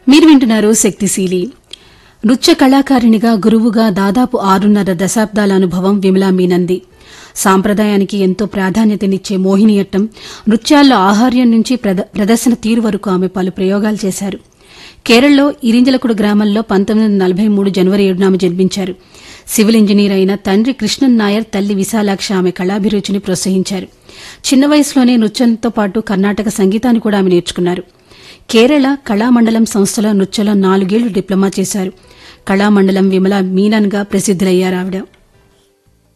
మీరు వింటున్నారు శక్తిశీలి నృత్య కళాకారిణిగా గురువుగా దాదాపు ఆరున్నర దశాబ్దాల అనుభవం విమలా మీనంది సాంప్రదాయానికి ఎంతో ప్రాధాన్యతనిచ్చే మోహినియట్టం నృత్యాల్లో ఆహార్యం నుంచి ప్రద- ప్రదర్శన తీరు వరకు ఆమె పలు ప్రయోగాలు చేశారు కేరళలో ఇరింజలకుడు గ్రామంలో పంతొమ్మిది వందల నలభై మూడు జనవరి ఏడున ఆమె జన్మించారు సివిల్ ఇంజనీర్ అయిన తండ్రి కృష్ణన్ నాయర్ తల్లి విశాలాక్ష ఆమె కళాభిరుచిని ప్రోత్సహించారు చిన్న వయసులోనే నృత్యంతో పాటు కర్ణాటక సంగీతాన్ని కూడా ఆమె నేర్చుకున్నారు కేరళ కళామండలం సంస్థలో నృత్యంలో నాలుగేళ్లు డిప్లొమా చేశారు కళామండలం విమల మీనన్గా ప్రసిద్ధులయ్యారు ఆవిడ